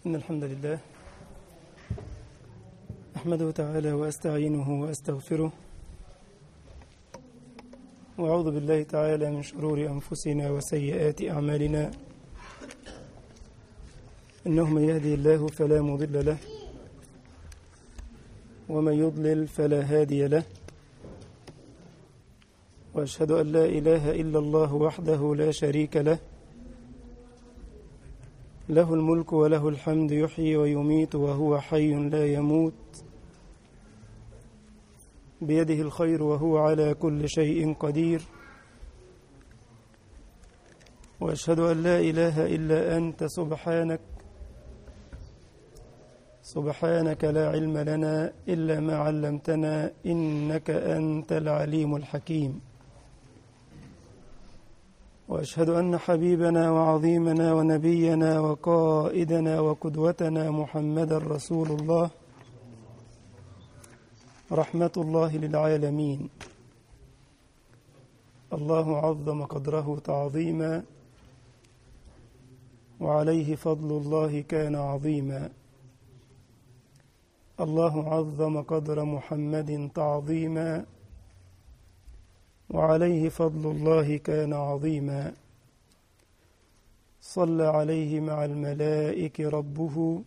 إن الحمد لله أحمده تعالى وأستعينه وأستغفره وأعوذ بالله تعالى من شرور أنفسنا وسيئات أعمالنا إنه من يهدي الله فلا مضل له ومن يضلل فلا هادي له وأشهد أن لا إله إلا الله وحده لا شريك له له الملك وله الحمد يحيي ويميت وهو حي لا يموت بيده الخير وهو على كل شيء قدير واشهد ان لا اله الا انت سبحانك سبحانك لا علم لنا الا ما علمتنا انك انت العليم الحكيم واشهد ان حبيبنا وعظيمنا ونبينا وقائدنا وقدوتنا محمدا رسول الله رحمه الله للعالمين الله عظم قدره تعظيما وعليه فضل الله كان عظيما الله عظم قدر محمد تعظيما وعليه فضل الله كان عظيما صلى عليه مع الملائك ربه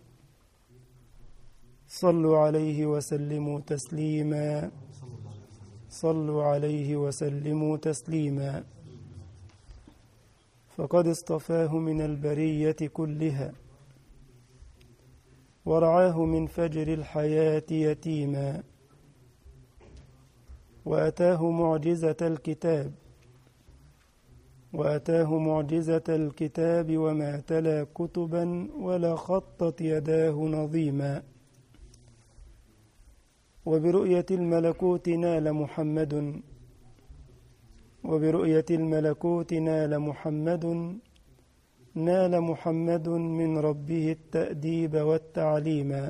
صلوا عليه وسلموا تسليما صلوا عليه وسلموا تسليما فقد اصطفاه من البريه كلها ورعاه من فجر الحياه يتيما واتاه معجزه الكتاب واتاه معجزه الكتاب وما تلا كتبا ولا خطت يداه نظيما وبرؤيه الملكوت نال محمد وبرؤيه الملكوت نال محمد نال محمد من ربه التاديب والتعليم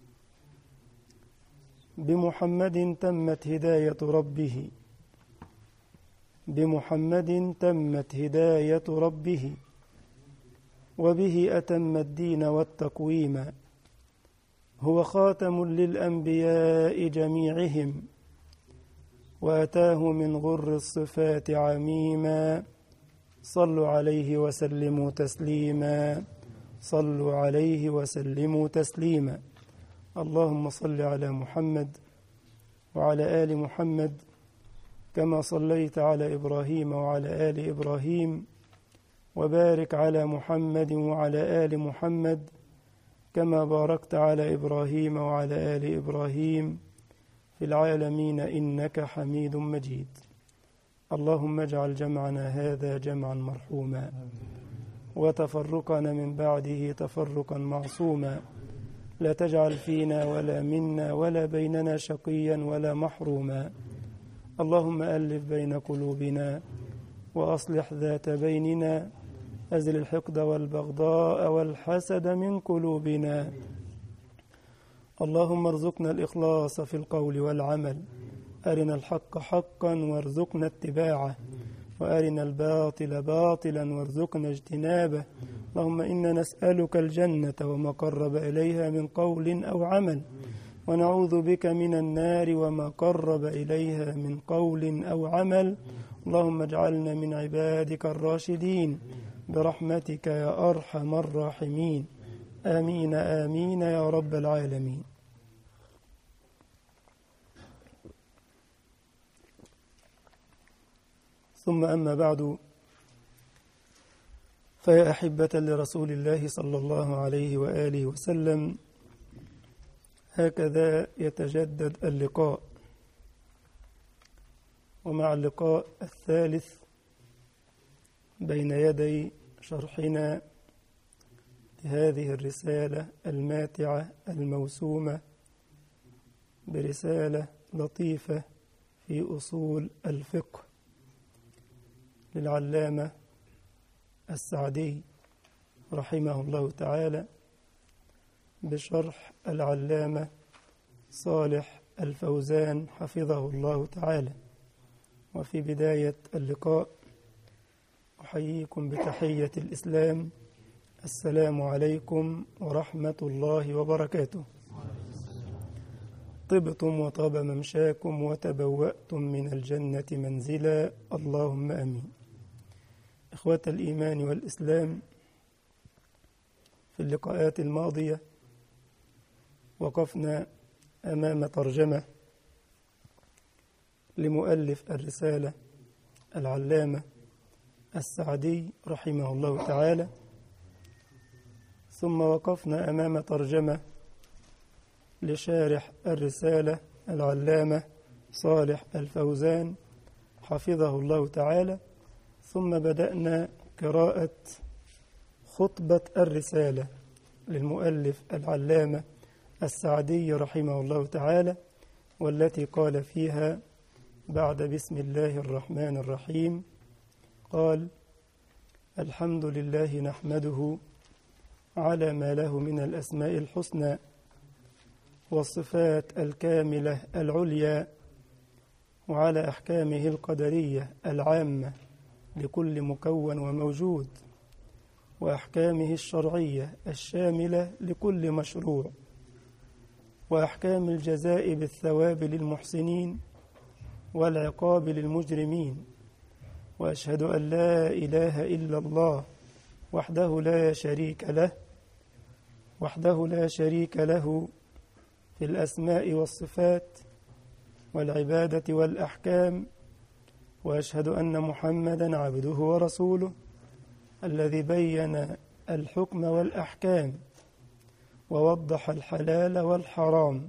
بمحمد تمت هدايه ربه بمحمد تمت هدايه ربه وبه اتم الدين والتقويم هو خاتم للانبياء جميعهم واتاه من غر الصفات عميما صلوا عليه وسلموا تسليما صلوا عليه وسلموا تسليما اللهم صل على محمد وعلى ال محمد كما صليت على ابراهيم وعلى ال ابراهيم وبارك على محمد وعلى ال محمد كما باركت على ابراهيم وعلى ال ابراهيم في العالمين انك حميد مجيد اللهم اجعل جمعنا هذا جمعا مرحوما وتفرقنا من بعده تفرقا معصوما لا تجعل فينا ولا منا ولا بيننا شقيا ولا محروما اللهم الف بين قلوبنا واصلح ذات بيننا ازل الحقد والبغضاء والحسد من قلوبنا اللهم ارزقنا الاخلاص في القول والعمل ارنا الحق حقا وارزقنا اتباعه وارنا الباطل باطلا وارزقنا اجتنابه اللهم انا نسالك الجنه وما قرب اليها من قول او عمل ونعوذ بك من النار وما قرب اليها من قول او عمل اللهم اجعلنا من عبادك الراشدين برحمتك يا ارحم الراحمين امين امين يا رب العالمين ثم اما بعد فيا احبه لرسول الله صلى الله عليه واله وسلم هكذا يتجدد اللقاء ومع اللقاء الثالث بين يدي شرحنا لهذه الرسالة الماتعة الموسومة برسالة لطيفة في أصول الفقه للعلامة السعدي رحمه الله تعالى بشرح العلامة صالح الفوزان حفظه الله تعالى وفي بداية اللقاء أحييكم بتحية الإسلام السلام عليكم ورحمة الله وبركاته طبتم وطاب ممشاكم وتبوأتم من الجنة منزلا اللهم أمين إخوة الإيمان والإسلام في اللقاءات الماضية وقفنا أمام ترجمة لمؤلف الرسالة العلامة السعدي رحمه الله تعالى ثم وقفنا أمام ترجمة لشارح الرسالة العلامة صالح الفوزان حفظه الله تعالى ثم بدأنا قراءة خطبة الرسالة للمؤلف العلامة السعدي رحمه الله تعالى والتي قال فيها بعد بسم الله الرحمن الرحيم قال الحمد لله نحمده على ما له من الأسماء الحسنى والصفات الكاملة العليا وعلى أحكامه القدرية العامة لكل مكون وموجود وأحكامه الشرعية الشاملة لكل مشروع وأحكام الجزاء بالثواب للمحسنين والعقاب للمجرمين وأشهد أن لا إله إلا الله وحده لا شريك له وحده لا شريك له في الأسماء والصفات والعبادة والأحكام وأشهد أن محمدا عبده ورسوله الذي بين الحكم والأحكام ووضح الحلال والحرام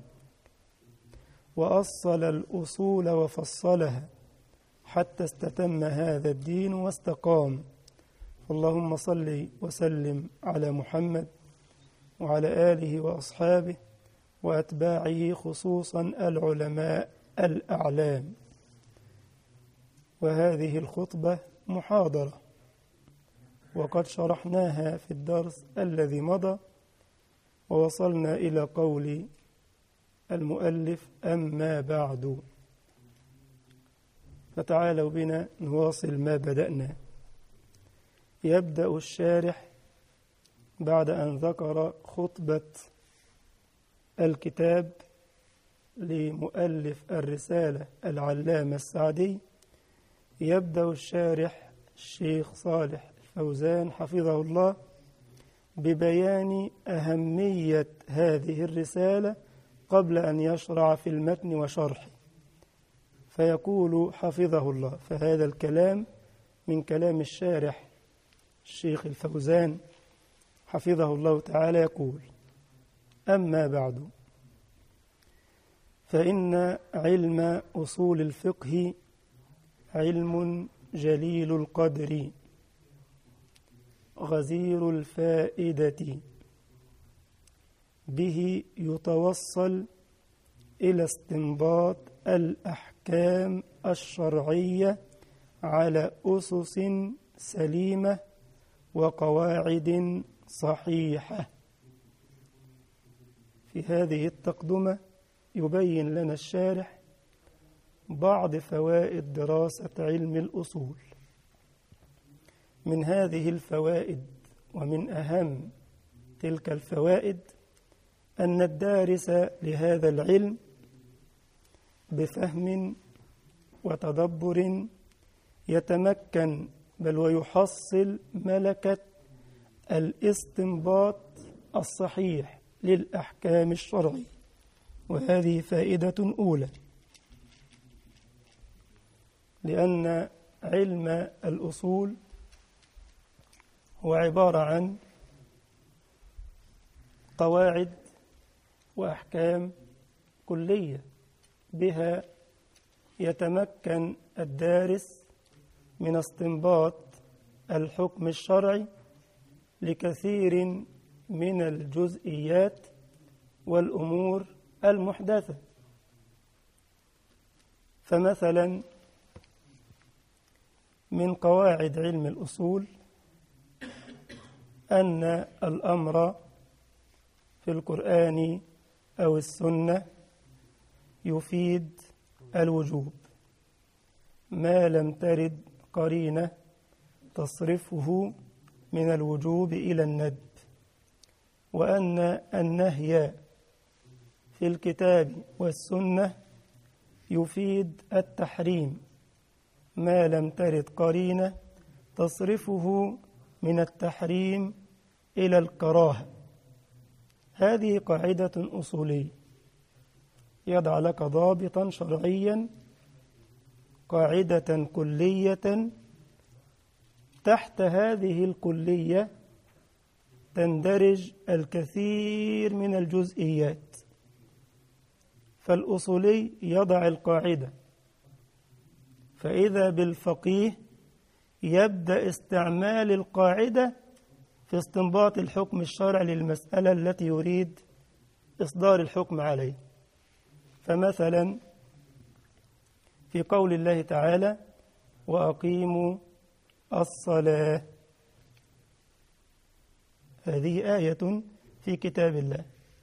وأصل الأصول وفصلها حتى استتم هذا الدين واستقام اللهم صل وسلم على محمد وعلى آله وأصحابه وأتباعه خصوصا العلماء الأعلام وهذه الخطبة محاضرة وقد شرحناها في الدرس الذي مضى ووصلنا إلى قول المؤلف أما بعد فتعالوا بنا نواصل ما بدأنا يبدأ الشارح بعد أن ذكر خطبة الكتاب لمؤلف الرسالة العلامة السعدي يبدأ الشارح الشيخ صالح الفوزان حفظه الله ببيان أهمية هذه الرسالة قبل أن يشرع في المتن وشرحه فيقول حفظه الله فهذا الكلام من كلام الشارح الشيخ الفوزان حفظه الله تعالى يقول أما بعد فإن علم أصول الفقه علم جليل القدر غزير الفائدة به يتوصل إلى استنباط الأحكام الشرعية على أسس سليمة وقواعد صحيحة في هذه التقدمة يبين لنا الشارح بعض فوائد دراسة علم الأصول من هذه الفوائد ومن أهم تلك الفوائد أن الدارس لهذا العلم بفهم وتدبر يتمكن بل ويحصل ملكة الاستنباط الصحيح للأحكام الشرعية وهذه فائدة أولى لأن علم الأصول هو عبارة عن قواعد وأحكام كلية بها يتمكن الدارس من استنباط الحكم الشرعي لكثير من الجزئيات والأمور المحدثة فمثلا من قواعد علم الأصول أن الأمر في القرآن أو السنة يفيد الوجوب ما لم ترد قرينة تصرفه من الوجوب إلى الند وأن النهي في الكتاب والسنة يفيد التحريم ما لم ترد قرينة تصرفه من التحريم إلى الكراهة هذه قاعدة أصولية يضع لك ضابطا شرعيا قاعدة كلية تحت هذه الكلية تندرج الكثير من الجزئيات فالأصولي يضع القاعدة فإذا بالفقيه يبدأ استعمال القاعدة في استنباط الحكم الشرعي للمسألة التي يريد إصدار الحكم عليه فمثلا في قول الله تعالى وأقيموا الصلاة هذه آية في كتاب الله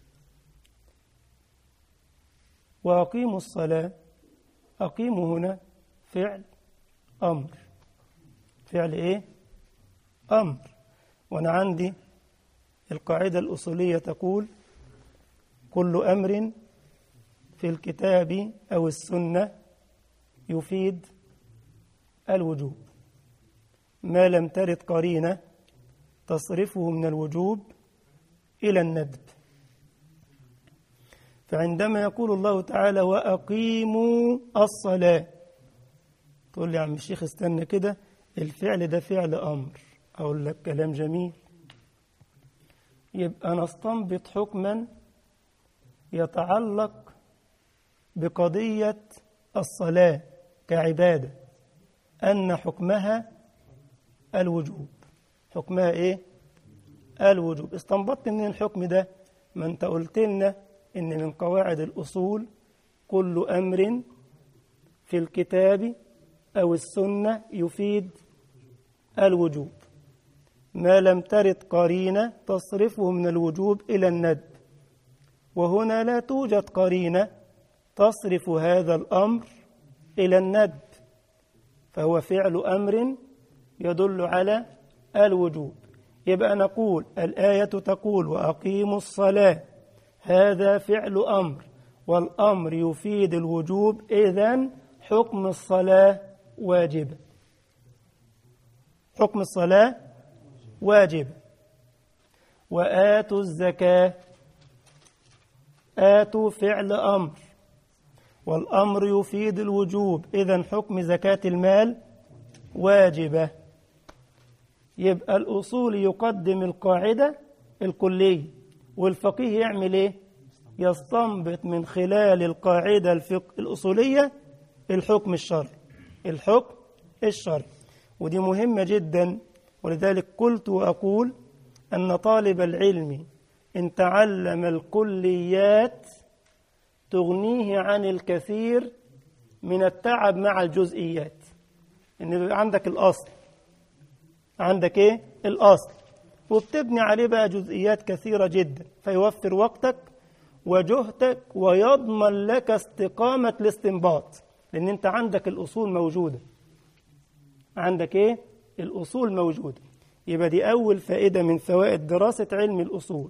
وأقيموا الصلاة أقيموا هنا فعل أمر فعل إيه؟ أمر وأنا عندي القاعدة الأصولية تقول كل أمر في الكتاب أو السنة يفيد الوجوب ما لم ترد قرينة تصرفه من الوجوب إلى الندب فعندما يقول الله تعالى وأقيموا الصلاة تقول لي يا عم الشيخ استنى كده الفعل ده فعل أمر أقول لك كلام جميل يبقى نستنبط حكما يتعلق بقضية الصلاة كعبادة أن حكمها الوجوب حكمها إيه؟ الوجوب استنبطت من الحكم ده ما أنت قلت لنا إن من قواعد الأصول كل أمر في الكتاب أو السنة يفيد الوجوب ما لم ترد قرينة تصرفه من الوجوب إلى الندب وهنا لا توجد قرينة تصرف هذا الأمر إلى الندب فهو فعل أمر يدل على الوجوب يبقى نقول الآية تقول وأقيموا الصلاة هذا فعل أمر والأمر يفيد الوجوب إذن حكم الصلاة واجبة حكم الصلاة واجب وآتوا الزكاة آتوا فعل أمر والأمر يفيد الوجوب إذا حكم زكاة المال واجبة يبقى الأصول يقدم القاعدة الكلية والفقيه يعمل إيه؟ يستنبط من خلال القاعدة الفق... الأصولية الحكم الشرعي الحكم الشرعي ودي مهمة جدا ولذلك قلت وأقول أن طالب العلم إن تعلم الكليات تغنيه عن الكثير من التعب مع الجزئيات إن يبقى عندك الأصل عندك إيه؟ الأصل وبتبني عليه بقى جزئيات كثيرة جدا فيوفر وقتك وجهدك ويضمن لك استقامة الاستنباط لأن أنت عندك الأصول موجودة عندك إيه؟ الأصول موجودة يبقى دي أول فائدة من فوائد دراسة علم الأصول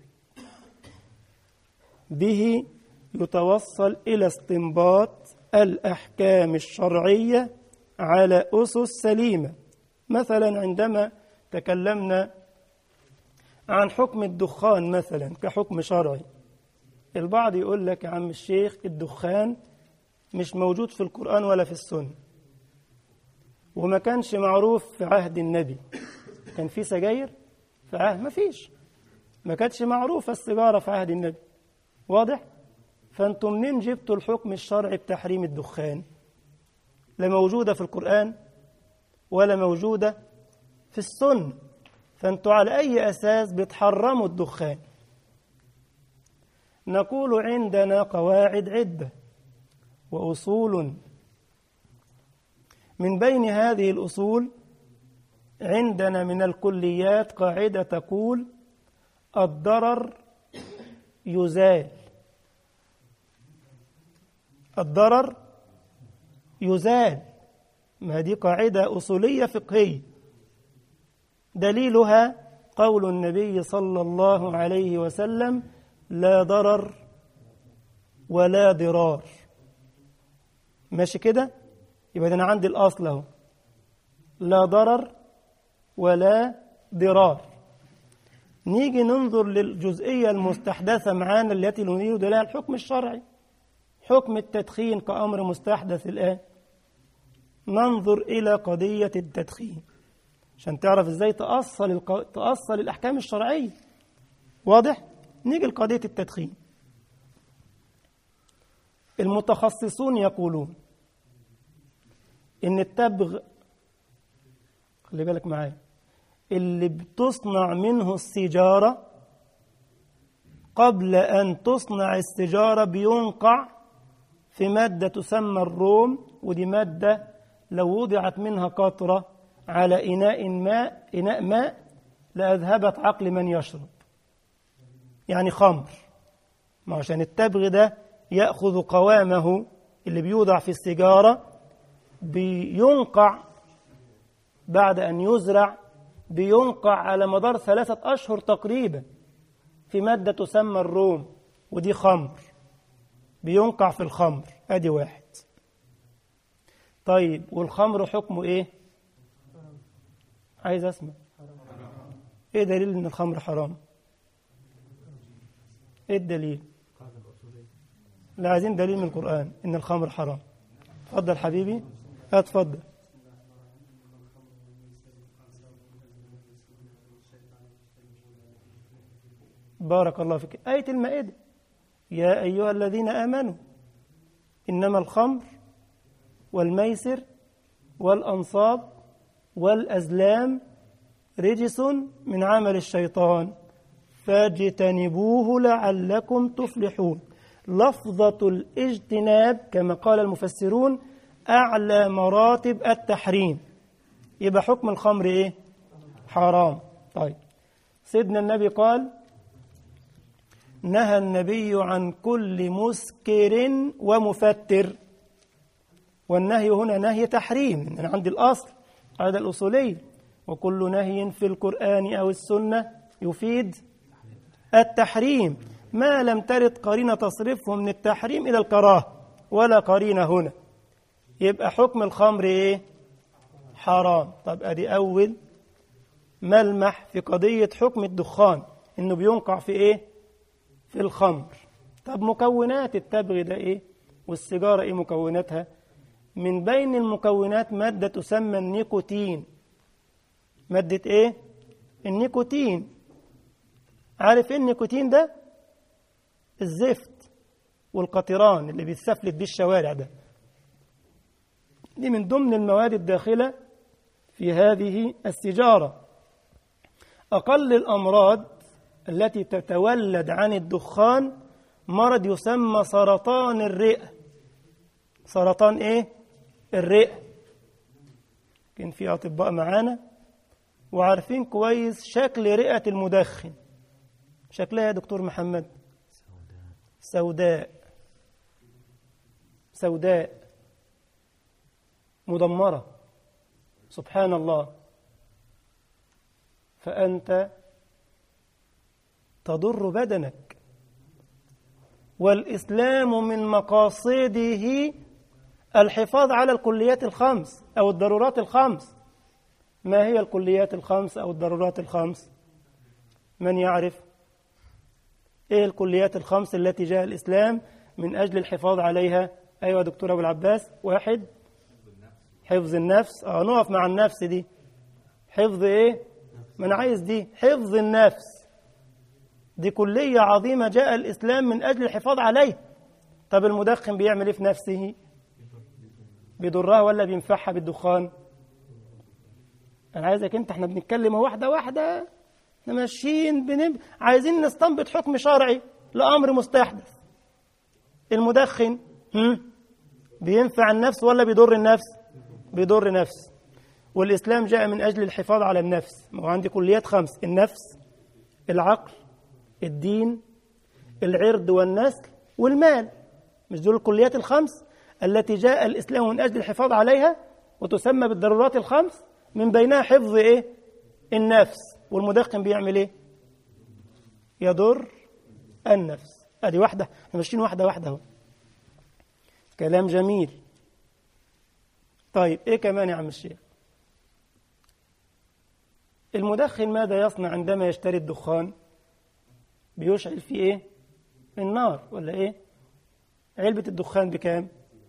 به يتوصل إلى استنباط الأحكام الشرعية على أسس سليمة مثلا عندما تكلمنا عن حكم الدخان مثلا كحكم شرعي البعض يقول لك يا عم الشيخ الدخان مش موجود في القرآن ولا في السنة وما كانش معروف في عهد النبي كان في سجاير في عهد ما فيش ما كانتش معروفة السيجارة في عهد النبي واضح فانتم منين جبتوا الحكم الشرعي بتحريم الدخان لا موجودة في القرآن ولا موجودة في السنة فانتوا على أي أساس بتحرموا الدخان نقول عندنا قواعد عدة وأصول من بين هذه الأصول عندنا من الكليات قاعدة تقول الضرر يزال الضرر يزال ما دي قاعدة أصولية فقهية دليلها قول النبي صلى الله عليه وسلم لا ضرر ولا ضرار ماشي كده يبقى ده انا عندي الاصل اهو لا ضرر ولا ضرار نيجي ننظر للجزئيه المستحدثه معانا التي نريد لها الحكم الشرعي حكم التدخين كامر مستحدث الان ننظر الى قضيه التدخين عشان تعرف ازاي تاصل الق... تاصل الاحكام الشرعيه واضح نيجي لقضيه التدخين المتخصصون يقولون ان التبغ خلي بالك معايا اللي بتصنع منه السيجاره قبل ان تصنع السيجاره بينقع في ماده تسمى الروم ودي ماده لو وضعت منها قطره على اناء ماء اناء ماء لاذهبت عقل من يشرب يعني خمر ما عشان التبغ ده ياخذ قوامه اللي بيوضع في السيجاره بينقع بعد أن يزرع بينقع على مدار ثلاثة أشهر تقريبا في مادة تسمى الروم ودي خمر بينقع في الخمر أدي واحد طيب والخمر حكمه إيه؟ عايز أسمع إيه دليل إن الخمر حرام؟ إيه الدليل؟ لا عايزين دليل من القرآن إن الخمر حرام اتفضل حبيبي اتفضل بارك الله فيك آية المائدة يا أيها الذين آمنوا إنما الخمر والميسر والأنصاب والأزلام رجس من عمل الشيطان فاجتنبوه لعلكم تفلحون لفظة الاجتناب كما قال المفسرون أعلى مراتب التحريم يبقى حكم الخمر إيه؟ حرام طيب سيدنا النبي قال نهى النبي عن كل مسكر ومفتر والنهي هنا نهي تحريم من عند الأصل هذا الأصولي وكل نهي في القرآن أو السنة يفيد التحريم ما لم ترد قرينة تصرفه من التحريم إلى الكراهة ولا قرينة هنا يبقى حكم الخمر إيه؟ حرام طب أدي أول ملمح في قضية حكم الدخان إنه بينقع في إيه؟ في الخمر طب مكونات التبغ ده إيه؟ والسيجارة إيه مكوناتها؟ من بين المكونات مادة تسمى النيكوتين مادة إيه؟ النيكوتين عارف إيه النيكوتين ده؟ الزفت والقطران اللي بيتسفلت بيه الشوارع ده دي من ضمن المواد الداخلة في هذه السجارة أقل الأمراض التي تتولد عن الدخان مرض يسمى سرطان الرئة سرطان إيه؟ الرئة كان في أطباء معانا وعارفين كويس شكل رئة المدخن شكلها يا دكتور محمد سوداء سوداء مدمرة سبحان الله فأنت تضر بدنك والإسلام من مقاصده الحفاظ على الكليات الخمس أو الضرورات الخمس ما هي الكليات الخمس أو الضرورات الخمس من يعرف إيه الكليات الخمس التي جاء الإسلام من أجل الحفاظ عليها أيوة دكتور أبو العباس واحد حفظ النفس اه نقف مع النفس دي حفظ ايه ما انا عايز دي حفظ النفس دي كلية عظيمة جاء الإسلام من أجل الحفاظ عليه طب المدخن بيعمل ايه في نفسه بيضرها ولا بينفعها بالدخان انا عايزك انت احنا بنتكلم واحدة واحدة احنا ماشيين بنب... عايزين نستنبط حكم شرعي لأمر مستحدث المدخن هم؟ بينفع النفس ولا بيضر النفس بيضر نفس والإسلام جاء من أجل الحفاظ على النفس ما هو عندي كليات خمس النفس العقل الدين العرض والنسل والمال مش دول الكليات الخمس التي جاء الإسلام من أجل الحفاظ عليها وتسمى بالضرورات الخمس من بينها حفظ إيه؟ النفس والمدخن بيعمل ايه يضر النفس ادي واحده احنا ماشيين واحده واحده اهو كلام جميل طيب ايه كمان يا عم الشيخ المدخن ماذا يصنع عندما يشتري الدخان بيشعل فيه ايه النار ولا ايه علبة الدخان بكام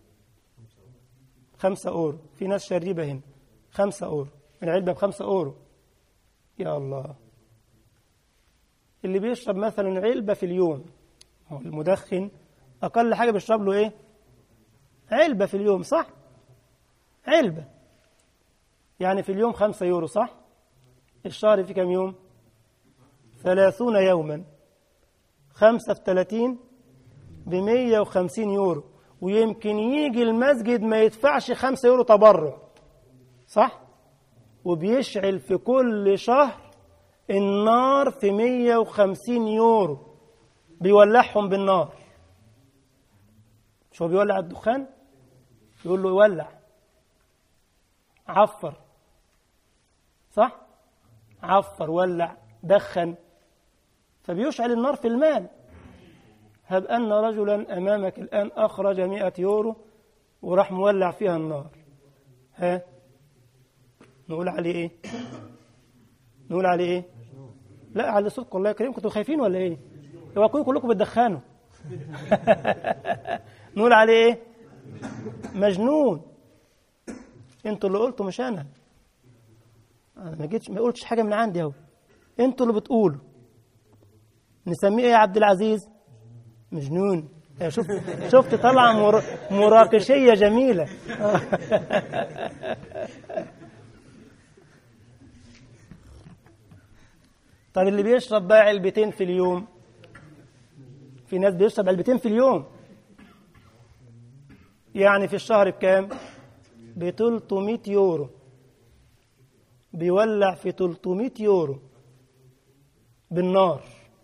خمسة أورو في ناس شريبة هنا خمسة أورو العلبة بخمسة أورو يا الله اللي بيشرب مثلا علبة في اليوم هو المدخن أقل حاجة بيشرب له إيه علبة في اليوم صح علبة يعني في اليوم خمسة يورو صح الشهر في كم يوم ثلاثون يوما خمسة في ثلاثين بمية وخمسين يورو ويمكن يجي المسجد ما يدفعش خمسة يورو تبرع صح وبيشعل في كل شهر النار في مية وخمسين يورو بيولعهم بالنار مش هو بيولع الدخان يقول له يولع عفر صح عفر ولع دخن فبيشعل النار في المال هب أن رجلا أمامك الآن أخرج مئة يورو وراح مولع فيها النار ها نقول عليه إيه نقول عليه إيه لا على صدق الله يكرمكم كنتوا خايفين ولا إيه هو كلكم بتدخنوا نقول عليه إيه مجنون انتوا اللي قلتوا مش انا انا ما جيتش ما قلتش حاجه من عندي اهو انتوا اللي بتقولوا نسميه ايه يا عبد العزيز مجنون شفت شفت طلعه مر... مراقشيه جميله طب اللي بيشرب بقى علبتين في اليوم في ناس بيشرب علبتين في اليوم يعني في الشهر بكام ب 300 يورو بيولع في 300 يورو بالنار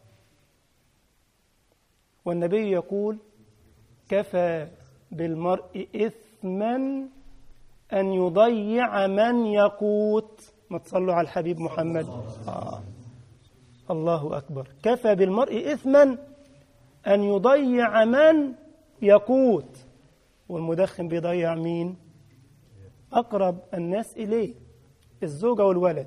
والنبي يقول كفى بالمرء إثما أن يضيع من يقوت ما تصلوا على الحبيب محمد آه. الله أكبر كفى بالمرء إثما أن يضيع من يقوت والمدخن بيضيع مين أقرب الناس إليه الزوجة والولد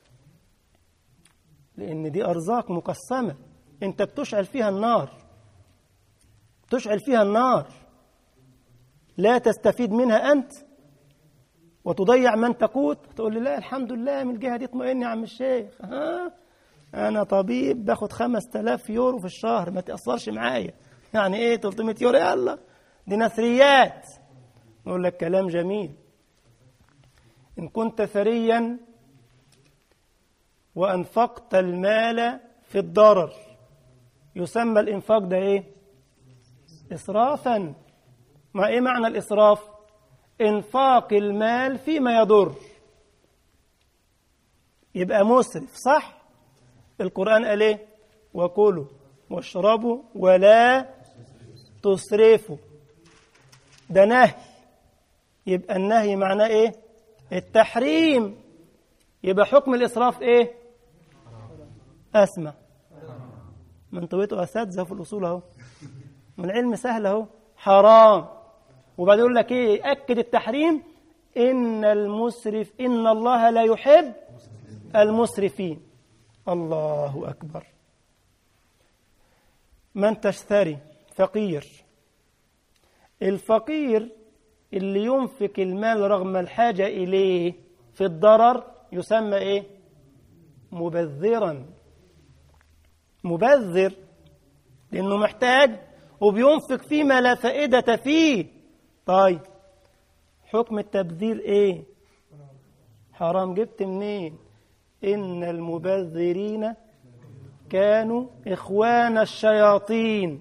لأن دي أرزاق مقسمة أنت بتشعل فيها النار تشعل فيها النار لا تستفيد منها أنت وتضيع من تقوت تقول لي لا الحمد لله من الجهة دي اطمئن يا عم الشيخ ها أنا طبيب باخد 5000 يورو في الشهر ما تأثرش معايا يعني إيه 300 يورو يلا دي نثريات نقول لك كلام جميل إن كنت ثريا وأنفقت المال في الضرر يسمى الإنفاق ده إيه؟ إسرافا ما إيه معنى الإسراف؟ إنفاق المال فيما يضر يبقى مسرف صح؟ القرآن قال إيه؟ وكلوا واشربوا ولا تسرفوا ده نهي يبقى النهي معناه إيه؟ التحريم يبقى حكم الإسراف إيه؟ أسمع ما انتوا بقيتوا أساتذة في الأصول أهو من العلم سهل أهو حرام وبعدين يقول لك إيه؟ أكد التحريم إن المسرف إن الله لا يحب المسرفين الله أكبر من تشتري فقير الفقير اللي ينفق المال رغم الحاجة إليه في الضرر يسمى إيه؟ مبذرا مبذر لأنه محتاج وبينفق فيما لا فائدة فيه طيب حكم التبذير إيه؟ حرام جبت منين؟ إن المبذرين كانوا إخوان الشياطين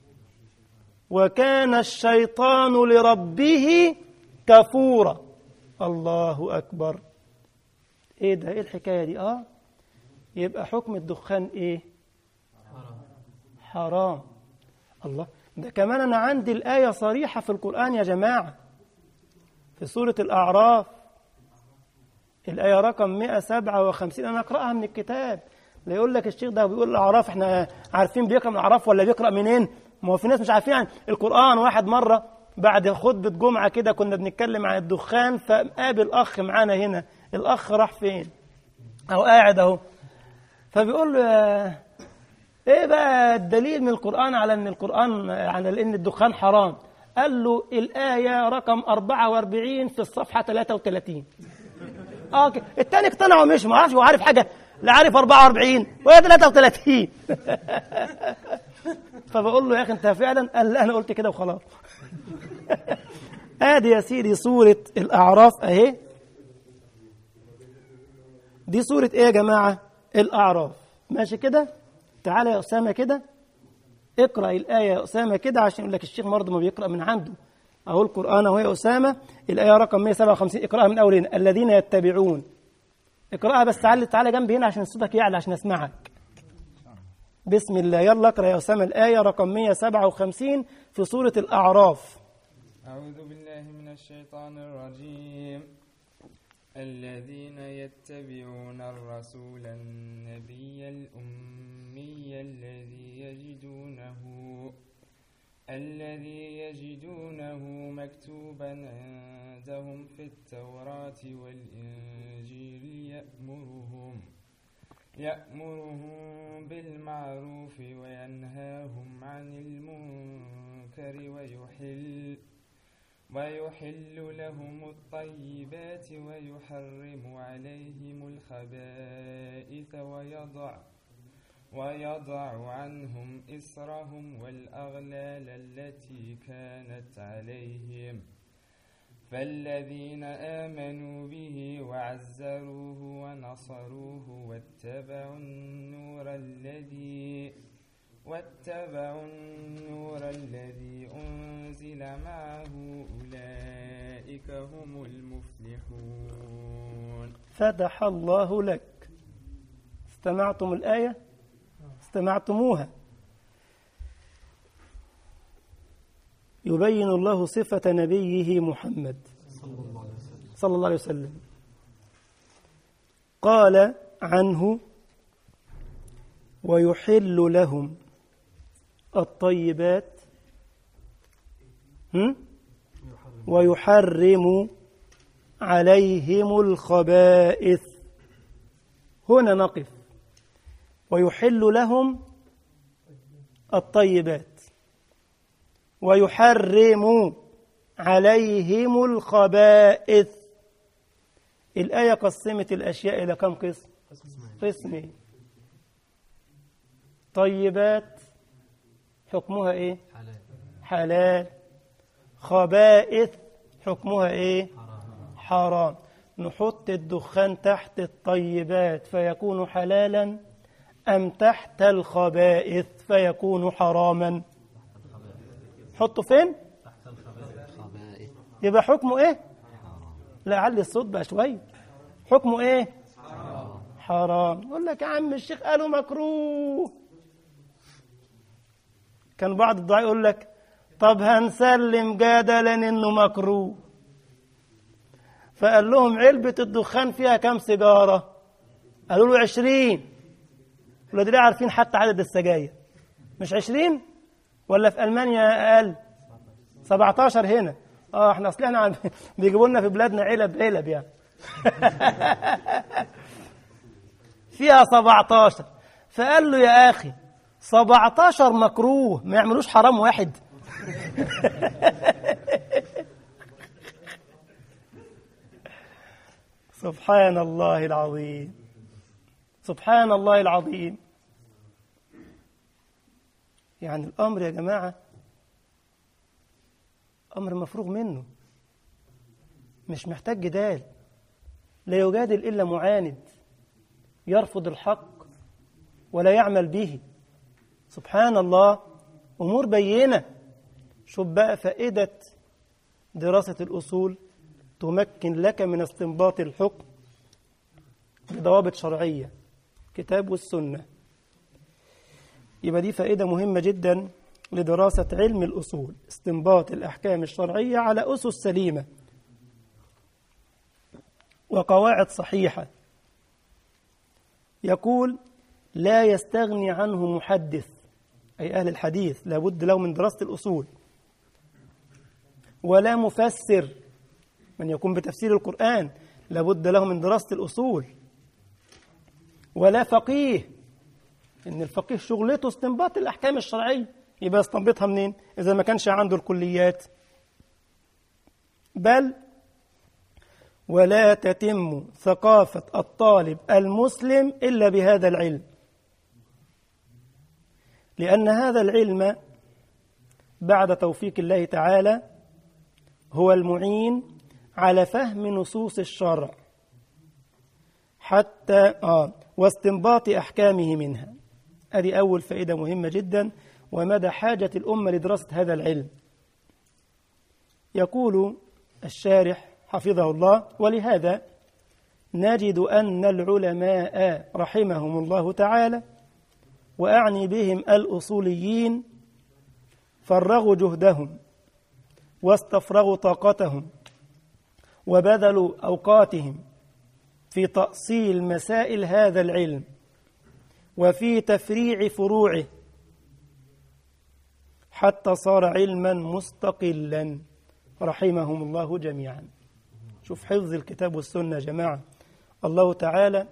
وكان الشيطان لربه كفورا الله أكبر إيه ده إيه الحكاية دي آه يبقى حكم الدخان إيه حرام الله ده كمان أنا عندي الآية صريحة في القرآن يا جماعة في سورة الأعراف الآية رقم 157 أنا أقرأها من الكتاب لا يقول لك الشيخ ده بيقول الأعراف احنا عارفين بيقرأ من الأعراف ولا بيقرأ منين ما هو في ناس مش عارفين عن القرآن واحد مرة بعد خطبة جمعة كده كنا بنتكلم عن الدخان فقابل أخ معانا هنا الأخ راح فين أهو قاعد أهو فبيقول له يا- ايه بقى الدليل من القرآن على ان القرآن على ان الدخان حرام قال له الآية رقم 44 في الصفحة 33 اه ك- التاني اقتنع ومشي ما عارفش هو عارف حاجة لا عارف 44 ولا 33 فبقول له يا اخي انت فعلا قال لا انا قلت كده وخلاص ادي يا سيدي سورة الأعراف اهي دي سورة ايه يا جماعة الأعراف ماشي كده تعالى يا أسامة كده اقرأ الآية يا أسامة كده عشان يقول لك الشيخ برضه ما بيقرأ من عنده أهو القرآن أهو يا أسامة الآية رقم 157 اقرأها من أول هنا الذين يتبعون اقرأها بس تعالى تعالى جنبي هنا عشان صوتك يعلى عشان أسمعك بسم الله يلا اقرأ يا أسامة الآية رقم 157 في سورة الأعراف أعوذ بالله من الشيطان الرجيم الذين يتبعون الرسول النبي الأمي الذي يجدونه الذي يجدونه مكتوبا عندهم في التوراة والإنجيل يأمرهم يأمرهم بالمعروف وينهاهم عن المنكر ويحل ويحل لهم الطيبات ويحرم عليهم الخبائث ويضع ويضع عنهم إسرهم والأغلال التي كانت عليهم فالذين آمنوا به وعزروه ونصروه واتبعوا النور الذي واتبعوا النور الذي أنزل معه أولئك هم المفلحون فتح الله لك استمعتم الآية استمعتموها يبين الله صفة نبيه محمد صلى الله عليه وسلم قال عنه ويحل لهم الطيبات هم؟ ويحرم عليهم الخبائث هنا نقف ويحل لهم الطيبات ويحرم عليهم الخبائث الآية قسمت الأشياء إلى كم قسم قسمين طيبات حكمها إيه حلال خبائث حكمها إيه حرام نحط الدخان تحت الطيبات فيكون حلالا أم تحت الخبائث فيكون حراما حطه فين يبقى حكمه ايه لا علي الصوت بقى شويه حكمه ايه حرام يقول لك يا عم الشيخ قالوا مكروه كان بعض الدعاء يقول لك طب هنسلم جدلا انه مكروه فقال لهم علبة الدخان فيها كم سيجارة قالوا له عشرين ولاد ليه عارفين حتى عدد السجاير مش عشرين ولا في ألمانيا أقل 17 هنا اه احنا اصل احنا عم- بيجيبوا لنا في بلادنا علب علب يعني فيها 17 فقال له يا اخي 17 مكروه ما يعملوش حرام واحد سبحان الله العظيم سبحان الله العظيم يعني الأمر يا جماعة أمر مفروغ منه مش محتاج جدال لا يجادل إلا معاند يرفض الحق ولا يعمل به سبحان الله أمور بينة شوف بقى فائدة دراسة الأصول تمكن لك من استنباط الحكم بضوابط شرعية كتاب والسنة يبقى دي فائدة مهمة جدا لدراسة علم الأصول استنباط الأحكام الشرعية على أسس سليمة وقواعد صحيحة يقول لا يستغني عنه محدث أي أهل الحديث لابد له من دراسة الأصول ولا مفسر من يكون بتفسير القرآن لابد له من دراسة الأصول ولا فقيه إن الفقيه شغلته استنباط الأحكام الشرعية يبقى يستنبطها منين إذا ما كانش عنده الكليات بل ولا تتم ثقافة الطالب المسلم إلا بهذا العلم لأن هذا العلم بعد توفيق الله تعالى هو المعين على فهم نصوص الشرع حتى آه واستنباط أحكامه منها هذه أول فائدة مهمة جدا ومدى حاجة الأمة لدراسة هذا العلم يقول الشارح حفظه الله ولهذا نجد أن العلماء رحمهم الله تعالى وأعني بهم الأصوليين فرغوا جهدهم واستفرغوا طاقتهم وبذلوا أوقاتهم في تأصيل مسائل هذا العلم وفي تفريع فروعه حتى صار علما مستقلا رحمهم الله جميعا شوف حفظ الكتاب والسنة يا جماعة الله تعالى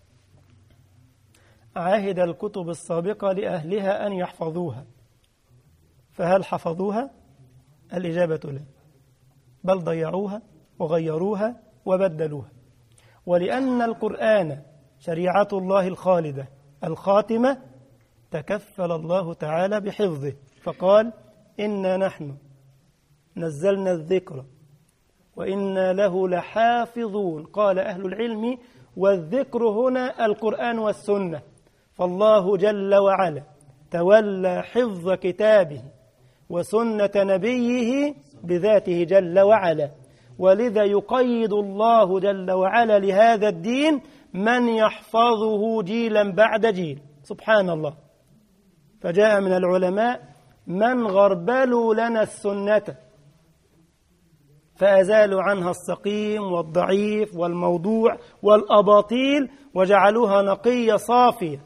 عهد الكتب السابقة لأهلها أن يحفظوها فهل حفظوها؟ الإجابة لا بل ضيعوها وغيروها وبدلوها ولأن القرآن شريعة الله الخالدة الخاتمة تكفل الله تعالى بحفظه فقال إنا نحن نزلنا الذكر وإنا له لحافظون قال أهل العلم والذكر هنا القرآن والسنة فالله جل وعلا تولى حفظ كتابه وسنة نبيه بذاته جل وعلا ولذا يقيد الله جل وعلا لهذا الدين من يحفظه جيلا بعد جيل سبحان الله فجاء من العلماء من غربلوا لنا السنة فأزالوا عنها السقيم والضعيف والموضوع والأباطيل وجعلوها نقية صافية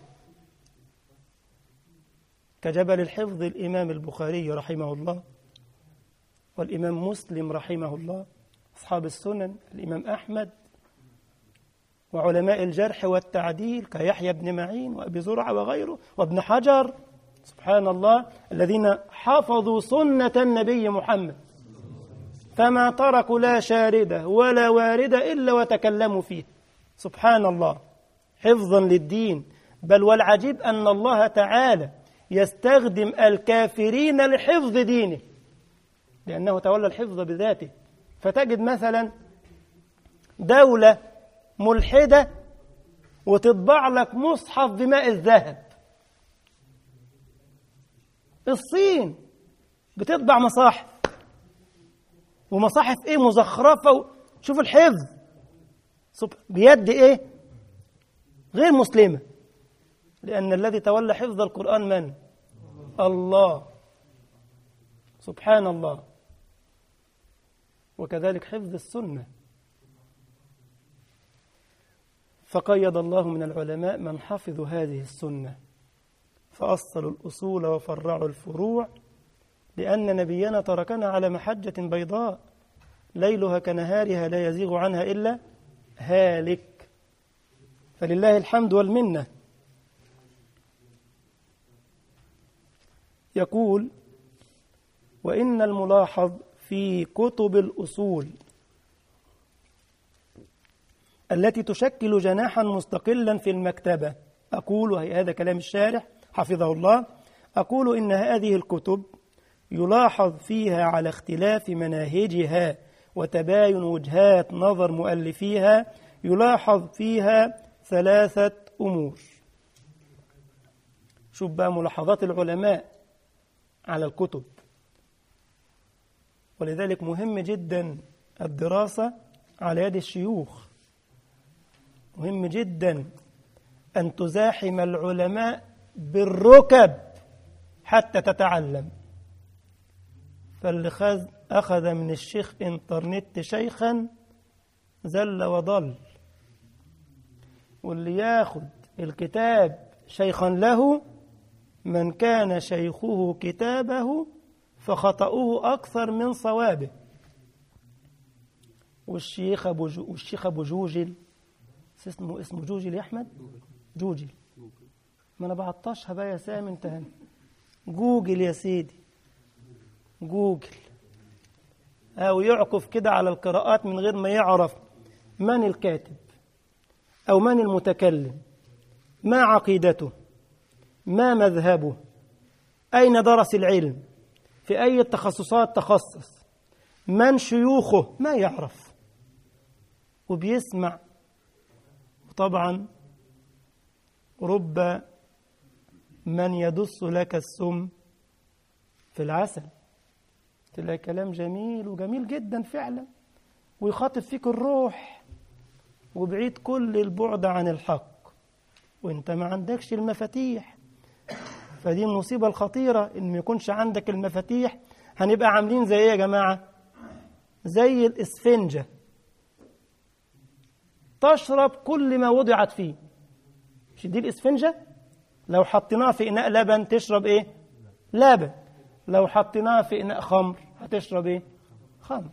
كجبل الحفظ الإمام البخاري رحمه الله والإمام مسلم رحمه الله أصحاب السنن الإمام أحمد وعلماء الجرح والتعديل كيحيى بن معين وأبي زرعة وغيره وابن حجر سبحان الله الذين حفظوا سنة النبي محمد فما تركوا لا شاردة ولا واردة إلا وتكلموا فيه سبحان الله حفظا للدين بل والعجيب أن الله تعالى يستخدم الكافرين لحفظ دينه لأنه تولى الحفظ بذاته فتجد مثلا دولة ملحدة وتطبع لك مصحف بماء الذهب الصين بتطبع مصاحف ومصاحف ايه مزخرفة و... شوف الحفظ بيد ايه غير مسلمة لأن الذي تولى حفظ القرآن من الله سبحان الله وكذلك حفظ السنة فقيد الله من العلماء من حفظوا هذه السنة فأصلوا الأصول وفرعوا الفروع لأن نبينا تركنا على محجة بيضاء ليلها كنهارها لا يزيغ عنها إلا هالك فلله الحمد والمنة يقول وإن الملاحظ في كتب الأصول التي تشكل جناحا مستقلا في المكتبة أقول وهي هذا كلام الشارح حفظه الله أقول إن هذه الكتب يلاحظ فيها على اختلاف مناهجها وتباين وجهات نظر مؤلفيها يلاحظ فيها ثلاثة أمور شوف بقى ملاحظات العلماء على الكتب ولذلك مهم جدا الدراسة على يد الشيوخ مهم جدا أن تزاحم العلماء بالركب حتى تتعلم فاللي خذ أخذ من الشيخ إنترنت شيخا زل وضل واللي ياخد الكتاب شيخا له من كان شيخه كتابه فخطأه أكثر من صوابه والشيخ أبو جو والشيخ أبو جوجل اسمه اسمه جوجل يا أحمد جوجل ما أنا بعطشها بقى يا سامي انت جوجل يا سيدي جوجل أو يعكف كده على القراءات من غير ما يعرف من الكاتب أو من المتكلم ما عقيدته ما مذهبه أين درس العلم في أي التخصصات تخصص من شيوخه ما يعرف وبيسمع طبعا رب من يدس لك السم في العسل تلاقي كلام جميل وجميل جدا فعلا ويخاطب فيك الروح وبعيد كل البعد عن الحق وانت ما عندكش المفاتيح فدي المصيبة الخطيرة ان ما يكونش عندك المفاتيح هنبقى عاملين زي ايه يا جماعة زي الاسفنجة تشرب كل ما وضعت فيه مش دي الاسفنجة لو حطيناها في اناء لبن تشرب ايه لبن لو حطيناها في اناء خمر هتشرب ايه خمر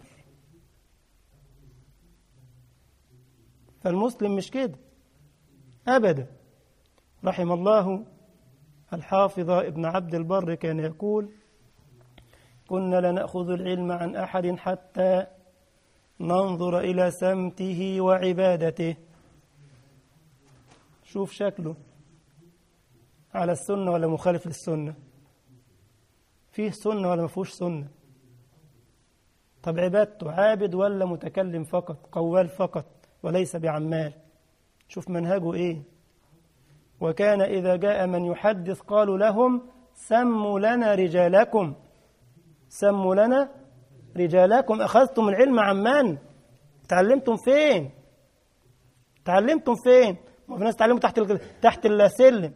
فالمسلم مش كده ابدا رحم الله الحافظ ابن عبد البر كان يقول كنا لنأخذ العلم عن أحد حتى ننظر إلى سمته وعبادته شوف شكله على السنة ولا مخالف للسنة فيه سنة ولا ما فيهوش سنة طب عبادته عابد ولا متكلم فقط قوال فقط وليس بعمال شوف منهجه ايه وكان إذا جاء من يحدث قالوا لهم سموا لنا رجالكم سموا لنا رجالكم أخذتم العلم عن من تعلمتم فين تعلمتم فين ما في ناس تعلموا تحت تحت السلم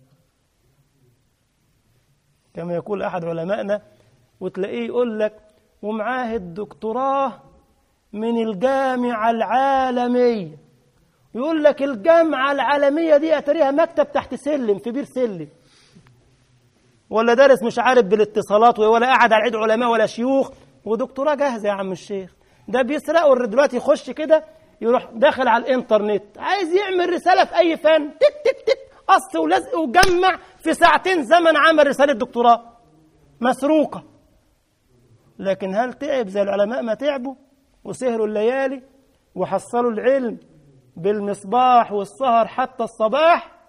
كما يقول أحد علمائنا وتلاقيه يقول لك ومعاه الدكتوراه من الجامعة العالمية يقول لك الجامعة العالمية دي أتريها مكتب تحت سلم في بير سلم ولا دارس مش عارف بالاتصالات ولا قاعد على عيد علماء ولا شيوخ ودكتوراه جاهزة يا عم الشيخ ده بيسرقوا دلوقتي يخش كده يروح داخل على الانترنت عايز يعمل رسالة في أي فن تك تك تك قص ولزق وجمع في ساعتين زمن عمل رسالة دكتوراه مسروقة لكن هل تعب زي العلماء ما تعبوا وسهروا الليالي وحصلوا العلم بالمصباح والسهر حتى الصباح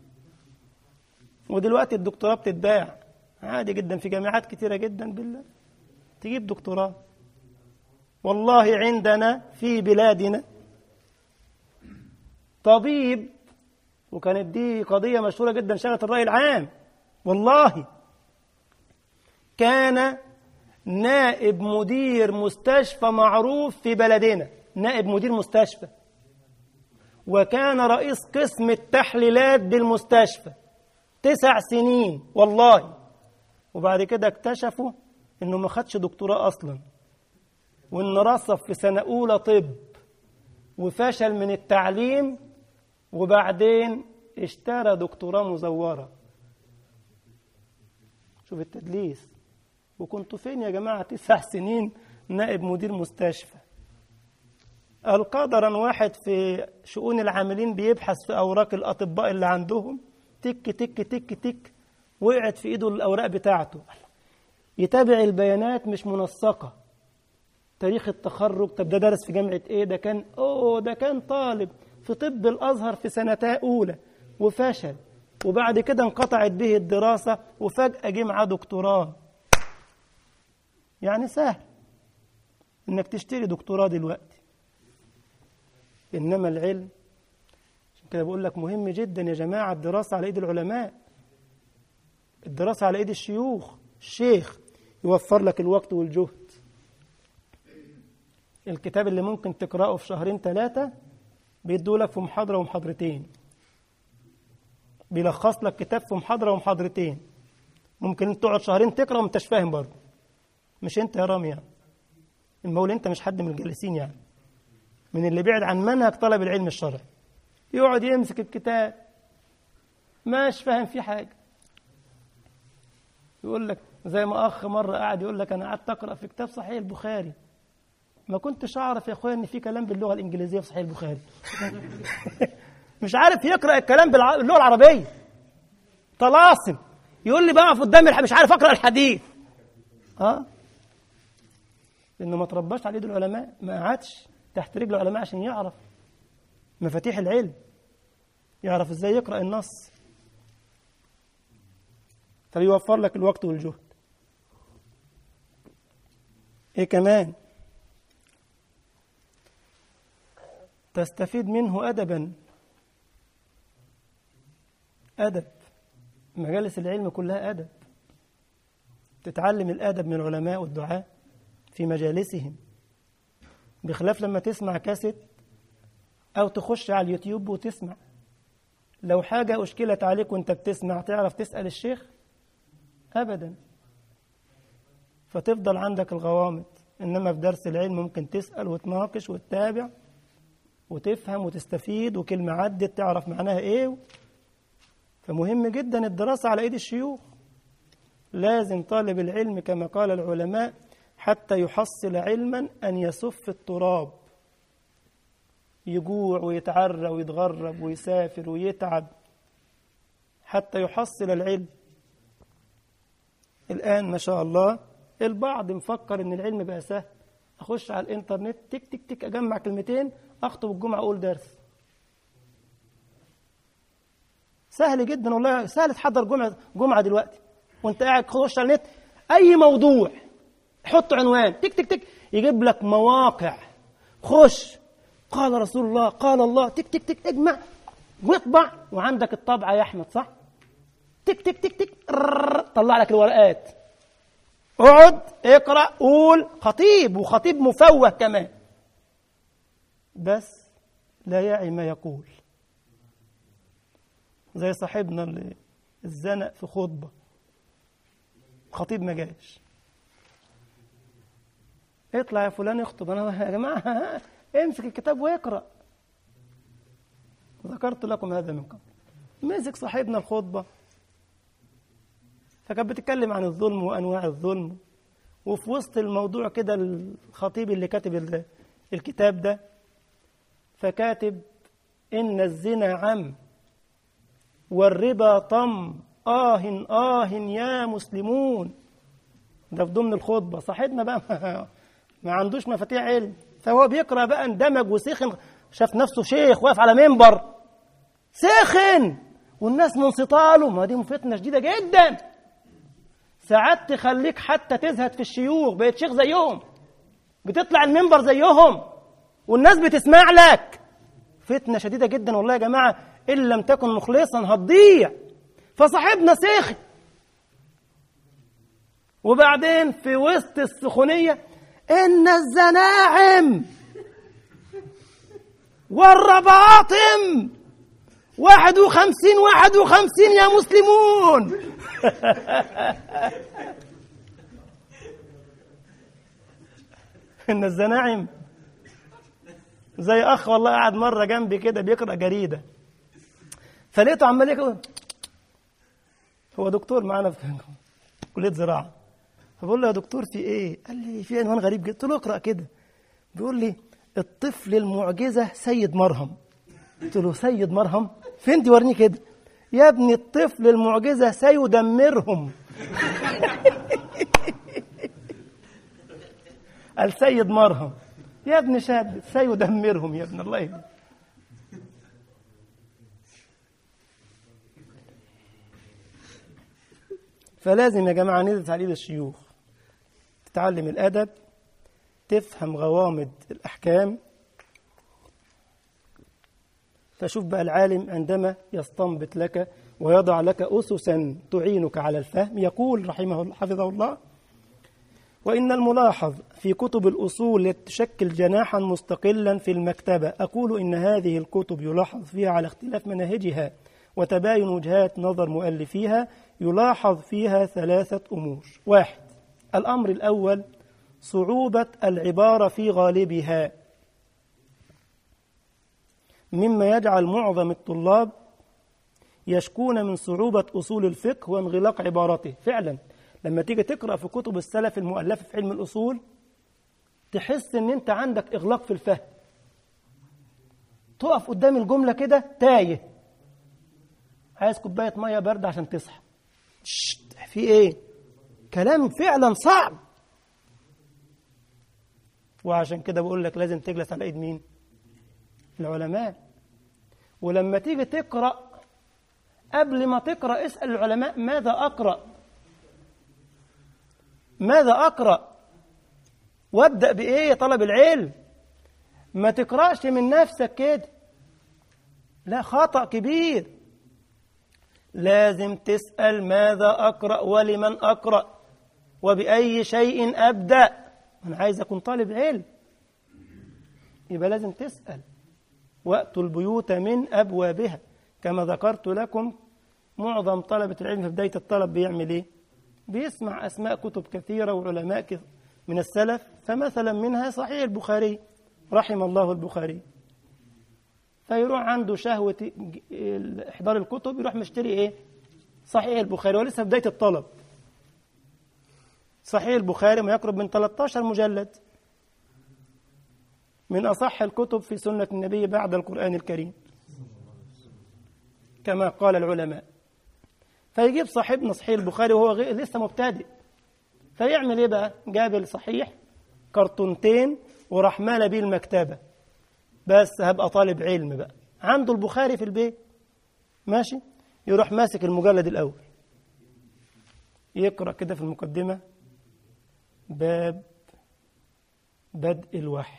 ودلوقتي الدكتوراه بتتباع عادي جدا في جامعات كتيرة جدا بالله تجيب دكتوراه والله عندنا في بلادنا طبيب وكانت دي قضية مشهورة جدا شغلت الرأي العام والله كان نائب مدير مستشفى معروف في بلدنا نائب مدير مستشفى وكان رئيس قسم التحليلات بالمستشفى تسع سنين والله وبعد كده اكتشفوا انه ما خدش دكتوراه اصلا وان رصف في سنه اولى طب وفشل من التعليم وبعدين اشترى دكتوراه مزوره شوف التدليس وكنتوا فين يا جماعه تسع سنين نائب مدير مستشفى القدرا واحد في شؤون العاملين بيبحث في اوراق الاطباء اللي عندهم تك تك تك تك وقعت في ايده الاوراق بتاعته يتابع البيانات مش منسقه تاريخ التخرج طب ده درس في جامعه ايه ده كان اوه ده كان طالب في طب الازهر في سنتها اولى وفشل وبعد كده انقطعت به الدراسه وفجاه جه معاه دكتوراه يعني سهل انك تشتري دكتوراه دلوقتي انما العلم عشان كده بقول لك مهم جدا يا جماعه الدراسه على ايد العلماء الدراسه على ايد الشيوخ الشيخ يوفر لك الوقت والجهد الكتاب اللي ممكن تقراه في شهرين ثلاثه بيدوا لك في محاضره ومحاضرتين بيلخص لك كتاب في محاضره ومحاضرتين ممكن انت تقعد شهرين تقرا وما انتش فاهم برضه مش انت يا رامي يعني المولى انت مش حد من الجالسين يعني من اللي بعد عن منهج طلب العلم الشرعي يقعد يمسك الكتاب ماش فاهم فيه حاجة يقول لك زي ما أخ مرة قاعد يقول لك أنا قعدت أقرأ في كتاب صحيح البخاري ما كنتش أعرف يا أخويا إن في كلام باللغة الإنجليزية في صحيح البخاري مش عارف يقرأ الكلام باللغة العربية طلاسم يقول لي بقى قدام الح... مش عارف أقرأ الحديث اه لانه ما ترباش على ايد العلماء ما قعدش تحت رجل العلماء عشان يعرف مفاتيح العلم يعرف ازاي يقرا النص فبيوفر لك الوقت والجهد ايه كمان تستفيد منه ادبا ادب مجالس العلم كلها ادب تتعلم الادب من العلماء والدعاه في مجالسهم بخلاف لما تسمع كاسيت أو تخش على اليوتيوب وتسمع لو حاجة أشكلت عليك وأنت بتسمع تعرف تسأل الشيخ أبدا فتفضل عندك الغوامض إنما في درس العلم ممكن تسأل وتناقش وتتابع وتفهم وتستفيد وكلمة عدت تعرف معناها إيه فمهم جدا الدراسة على إيد الشيوخ لازم طالب العلم كما قال العلماء حتى يحصل علما أن يسف التراب يجوع ويتعرى ويتغرب ويسافر ويتعب حتى يحصل العلم الآن ما شاء الله البعض مفكر إن العلم بقى سهل أخش على الإنترنت تك تك تك أجمع كلمتين أخطب الجمعة أقول درس سهل جدا والله سهل تحضر جمعة جمعة دلوقتي وأنت قاعد تخش على النت أي موضوع حط عنوان تك تك تك يجيب لك مواقع خش قال رسول الله قال الله تك تك تك اجمع واطبع وعندك الطبعة يا أحمد صح تك تك تك تك طلع لك الورقات اقعد اقرأ قول خطيب وخطيب مفوه كمان بس لا يعي ما يقول زي صاحبنا اللي اتزنق في خطبة خطيب ما جاش اطلع يا فلان اخطب انا يا جماعه امسك الكتاب واقرا ذكرت لكم هذا من قبل مسك صاحبنا الخطبه فكانت بتتكلم عن الظلم وانواع الظلم وفي وسط الموضوع كده الخطيب اللي كاتب الكتاب ده فكاتب ان الزنا عم والربا طم آه آه يا مسلمون ده في ضمن الخطبة صاحبنا بقى ما عندوش مفاتيح علم فهو بيقرا بقى اندمج وسخن شاف نفسه شيخ واقف على منبر سخن والناس منصته له ما دي فتنه شديده جدا ساعات تخليك حتى تزهد في الشيوخ بقيت شيخ زيهم بتطلع المنبر زيهم والناس بتسمع لك فتنه شديده جدا والله يا جماعه ان لم تكن مخلصا هتضيع فصاحبنا سخن وبعدين في وسط السخونيه إن الزناعم والرباطم واحد وخمسين واحد وخمسين يا مسلمون إن الزناعم زي أخ والله قاعد مرة جنبي كده بيقرأ جريدة فلقيته عمال يقرأ هو دكتور معانا في كلية زراعة فبقول له يا دكتور في ايه؟ قال لي في عنوان غريب جدا قلت له اقرا كده بيقول لي الطفل المعجزه سيد مرهم قلت له سيد مرهم فين دي وريني كده يا ابني الطفل المعجزه سيدمرهم قال سيد مرهم يا ابن شاد سيدمرهم يا ابن الله يهدي فلازم يا جماعه ندرس على ايد الشيوخ تتعلم الأدب تفهم غوامض الأحكام فشوف بقى العالم عندما يستنبط لك ويضع لك أسسا تعينك على الفهم يقول رحمه حفظه الله وإن الملاحظ في كتب الأصول تشكل جناحا مستقلا في المكتبة أقول إن هذه الكتب يلاحظ فيها على اختلاف مناهجها وتباين وجهات نظر مؤلفيها يلاحظ فيها ثلاثة أمور واحد الأمر الأول صعوبة العبارة في غالبها مما يجعل معظم الطلاب يشكون من صعوبة أصول الفقه وانغلاق عبارته فعلا لما تيجي تقرأ في كتب السلف المؤلفة في علم الأصول تحس ان انت عندك اغلاق في الفهم تقف قدام الجمله كده تايه عايز كوبايه ميه بارده عشان تصحى شت، في ايه كلام فعلا صعب وعشان كده بقول لك لازم تجلس على ايد مين العلماء ولما تيجي تقرا قبل ما تقرا اسال العلماء ماذا اقرا ماذا اقرا وابدا بايه طلب العلم ما تقراش من نفسك كده لا خطا كبير لازم تسال ماذا اقرا ولمن اقرا وباي شيء ابدا انا عايز اكون طالب علم يبقى لازم تسال واتوا البيوت من ابوابها كما ذكرت لكم معظم طلبه العلم في بدايه الطلب بيعمل ايه بيسمع اسماء كتب كثيره وعلماء كثير من السلف فمثلا منها صحيح البخاري رحم الله البخاري فيروح عنده شهوة إحضار الكتب يروح مشتري إيه؟ صحيح البخاري ولسه في بداية الطلب صحيح البخاري ما يقرب من 13 مجلد من أصح الكتب في سنة النبي بعد القرآن الكريم كما قال العلماء فيجيب صاحبنا صحيح البخاري وهو غير لسه مبتدئ فيعمل ايه بقى؟ جاب الصحيح كرتونتين وراح مال بيه المكتبة بس هبقى طالب علم بقى عنده البخاري في البيت ماشي يروح ماسك المجلد الأول يقرأ كده في المقدمة باب بدء الوحي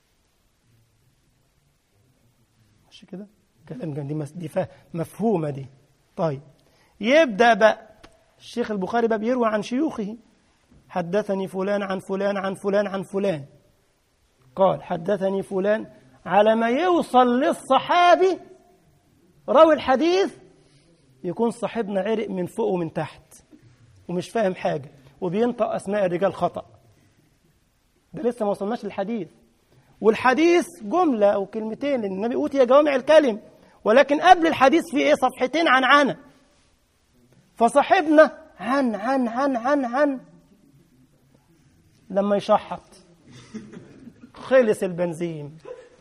ماشي كده كلام جميل دي, مس- دي فا- مفهومة دي طيب يبدأ بقى الشيخ البخاري بقى بيروي عن شيوخه حدثني فلان عن فلان عن فلان عن فلان قال حدثني فلان على ما يوصل للصحابي راوي الحديث يكون صاحبنا عرق من فوق ومن تحت ومش فاهم حاجة وبينطق أسماء الرجال خطأ ده لسه ما وصلناش للحديث والحديث جملة أو كلمتين لأن النبي أوتي جوامع الكلم ولكن قبل الحديث في إيه صفحتين عن عنا فصاحبنا عن عن عن عن عن لما يشحط خلص البنزين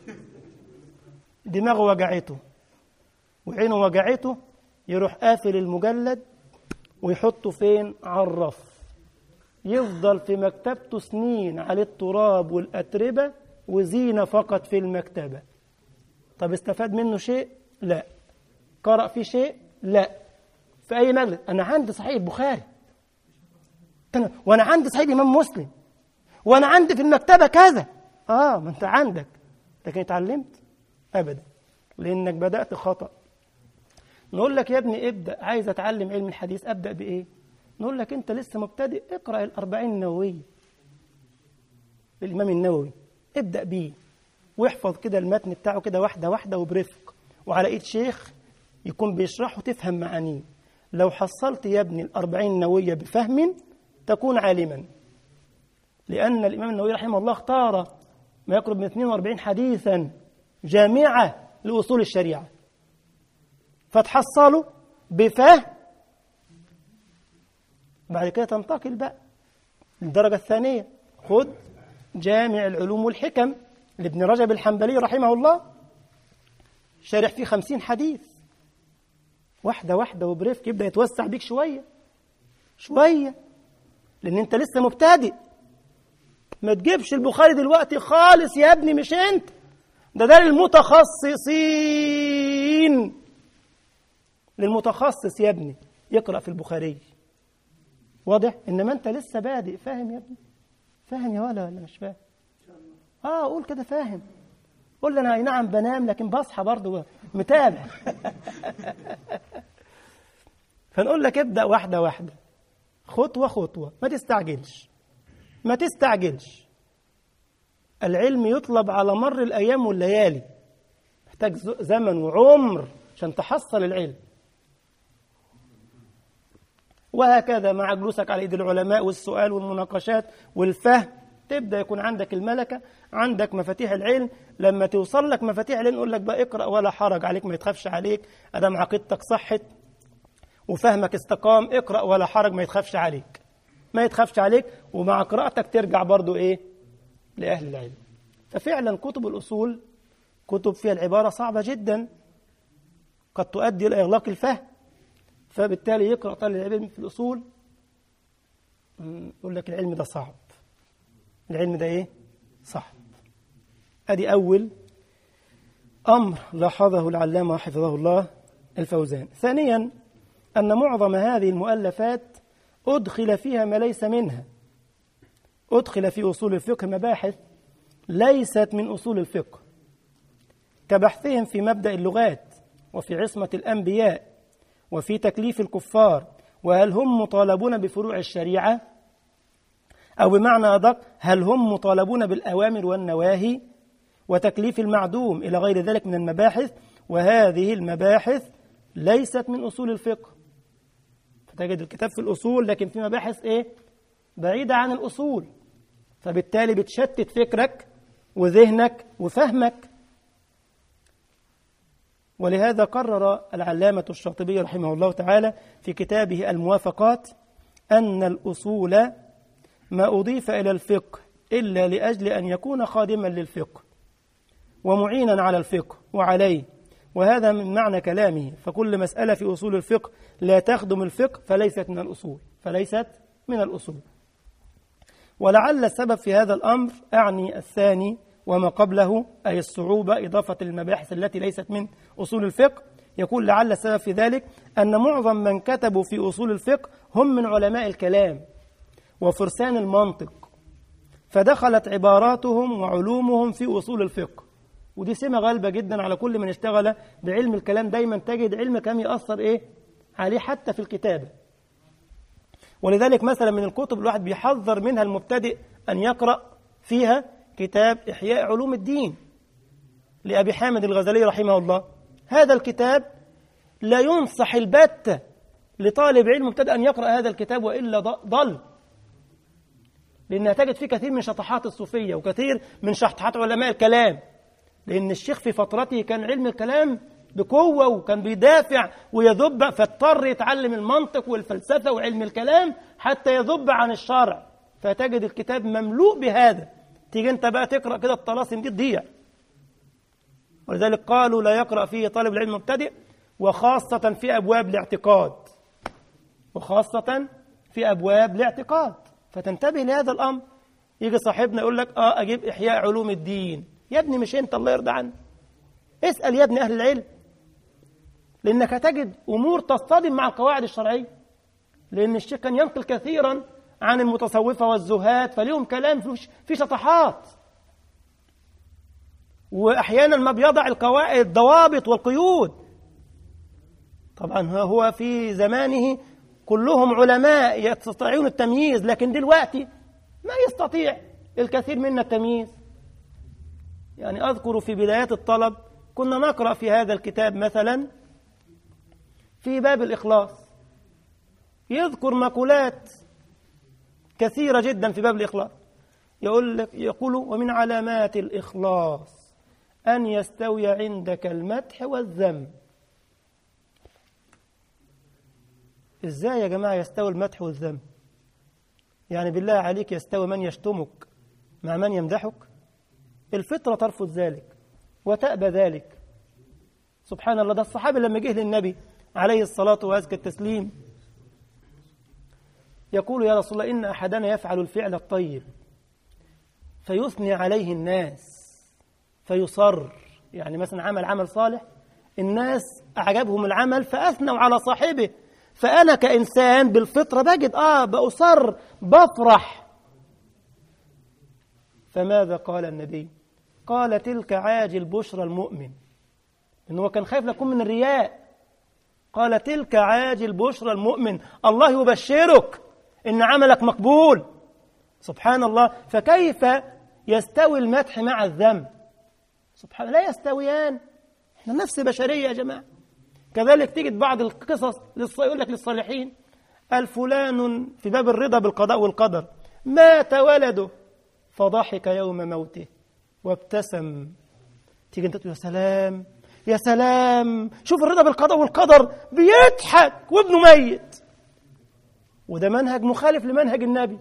دماغه وجعته وعينه وجعته يروح قافل المجلد ويحطه فين على الرف يفضل في مكتبته سنين عليه التراب والأتربة وزينة فقط في المكتبة طب استفاد منه شيء؟ لا قرأ فيه شيء؟ لا في أي مجلس أنا عندي صحيح البخاري تمام. وأنا عندي صحيح الإمام مسلم وأنا عندي في المكتبة كذا آه ما أنت عندك لكن اتعلمت أبدا لأنك بدأت خطأ نقول لك يا ابني ابدأ عايز أتعلم علم الحديث أبدأ بإيه؟ نقول لك أنت لسه مبتدئ اقرأ الأربعين النووية الإمام النووي ابدأ بيه واحفظ كده المتن بتاعه كده واحدة واحدة وبرفق وعلى إيد شيخ يكون بيشرحه تفهم معانيه لو حصلت يا ابني الأربعين النووية بفهم تكون عالما لأن الإمام النووي رحمه الله اختار ما يقرب من 42 حديثا جامعة لأصول الشريعة فتحصله بفهم بعد كده تنتقل بقى للدرجة الثانية خد جامع العلوم والحكم لابن رجب الحنبلي رحمه الله شارح فيه خمسين حديث واحدة واحدة وبرفق يبدأ يتوسع بيك شوية شوية لأن أنت لسه مبتدئ ما تجيبش البخاري دلوقتي خالص يا ابني مش أنت ده ده للمتخصصين للمتخصص يا ابني يقرأ في البخاري واضح إنما أنت لسه بادئ فاهم يا ابني فاهم يا ولا ولا مش فاهم اه قول كده فاهم قول لي انا اي نعم بنام لكن بصحى برضه متابع فنقول لك ابدا واحده واحده خطوه خطوه ما تستعجلش ما تستعجلش العلم يطلب على مر الايام والليالي محتاج ز- زمن وعمر عشان تحصل العلم وهكذا مع جلوسك على ايد العلماء والسؤال والمناقشات والفهم تبدأ يكون عندك الملكة عندك مفاتيح العلم لما توصل لك مفاتيح العلم يقول لك بقى اقرأ ولا حرج عليك ما يتخافش عليك أدام عقيدتك صحت وفهمك استقام اقرأ ولا حرج ما يتخافش عليك ما يتخافش عليك ومع قراءتك ترجع برضو ايه لأهل العلم ففعلا كتب الأصول كتب فيها العبارة صعبة جدا قد تؤدي إلى إغلاق الفهم فبالتالي يقرأ طالب العلم في الأصول يقول لك العلم ده صعب العلم ده إيه؟ صعب أدي أول أمر لاحظه العلامة حفظه الله الفوزان ثانيا أن معظم هذه المؤلفات أدخل فيها ما ليس منها أدخل في أصول الفقه مباحث ليست من أصول الفقه كبحثهم في مبدأ اللغات وفي عصمة الأنبياء وفي تكليف الكفار وهل هم مطالبون بفروع الشريعة أو بمعنى أدق هل هم مطالبون بالأوامر والنواهي وتكليف المعدوم إلى غير ذلك من المباحث وهذه المباحث ليست من أصول الفقه فتجد الكتاب في الأصول لكن في مباحث إيه؟ بعيدة عن الأصول فبالتالي بتشتت فكرك وذهنك وفهمك ولهذا قرر العلامة الشاطبي رحمه الله تعالى في كتابه الموافقات أن الأصول ما أضيف إلى الفقه إلا لأجل أن يكون خادما للفقه ومعينا على الفقه وعليه وهذا من معنى كلامه فكل مسألة في أصول الفقه لا تخدم الفقه فليست من الأصول فليست من الأصول ولعل السبب في هذا الأمر أعني الثاني وما قبله أي الصعوبة إضافة المباحث التي ليست من أصول الفقه يقول لعل السبب في ذلك أن معظم من كتبوا في أصول الفقه هم من علماء الكلام وفرسان المنطق فدخلت عباراتهم وعلومهم في أصول الفقه ودي سمة غالبة جدا على كل من اشتغل بعلم الكلام دايما تجد علم كم يأثر إيه عليه حتى في الكتابة ولذلك مثلا من الكتب الواحد بيحذر منها المبتدئ أن يقرأ فيها كتاب إحياء علوم الدين لأبي حامد الغزالي رحمه الله هذا الكتاب لا ينصح البتة لطالب علم مبتدئ أن يقرأ هذا الكتاب وإلا ضل لأنها تجد فيه كثير من شطحات الصوفية وكثير من شطحات علماء الكلام لأن الشيخ في فترته كان علم الكلام بقوة وكان بيدافع ويذب فاضطر يتعلم المنطق والفلسفة وعلم الكلام حتى يذب عن الشرع فتجد الكتاب مملوء بهذا تيجي انت بقى تقرأ كده الطلاسم دي تضيع ولذلك قالوا لا يقرأ فيه طالب العلم مبتدئ وخاصة في أبواب الاعتقاد وخاصة في أبواب الاعتقاد فتنتبه لهذا الأمر يجي صاحبنا يقول لك اه أجيب إحياء علوم الدين يا ابني مش أنت الله يرضى عنك اسأل يا ابني أهل العلم لأنك هتجد أمور تصطدم مع القواعد الشرعية لأن الشيخ كان ينقل كثيرا عن المتصوفة والزهاد فليهم كلام في شطحات وأحيانا ما بيضع القواعد الضوابط والقيود طبعا هو في زمانه كلهم علماء يستطيعون التمييز لكن دلوقتي ما يستطيع الكثير منا التمييز يعني أذكر في بدايات الطلب كنا نقرأ في هذا الكتاب مثلا في باب الإخلاص يذكر مقولات كثيرة جدا في باب الإخلاص يقول لك يقول ومن علامات الإخلاص أن يستوي عندك المدح والذم إزاي يا جماعة يستوي المدح والذم يعني بالله عليك يستوي من يشتمك مع من يمدحك الفطرة ترفض ذلك وتأبى ذلك سبحان الله ده الصحابي لما جه للنبي عليه الصلاة وأزكى التسليم يقول يا رسول الله إن أحدنا يفعل الفعل الطيب فيثني عليه الناس فيصر يعني مثلا عمل عمل صالح الناس أعجبهم العمل فأثنوا على صاحبه فأنا كإنسان بالفطرة بجد آه بأصر بفرح فماذا قال النبي قال تلك عاجل بشرى المؤمن إنه كان خايف لكم من الرياء قال تلك عاجل بشرى المؤمن الله يبشرك إن عملك مقبول سبحان الله فكيف يستوي المدح مع الذم سبحان الله لا يستويان احنا نفس بشرية يا جماعة كذلك تجد بعض القصص يقول لك للصالحين الفلان في باب الرضا بالقضاء والقدر مات ولده فضحك يوم موته وابتسم تيجي انت تقول يا سلام يا سلام شوف الرضا بالقضاء والقدر بيضحك وابنه ميت وده منهج مخالف لمنهج النبي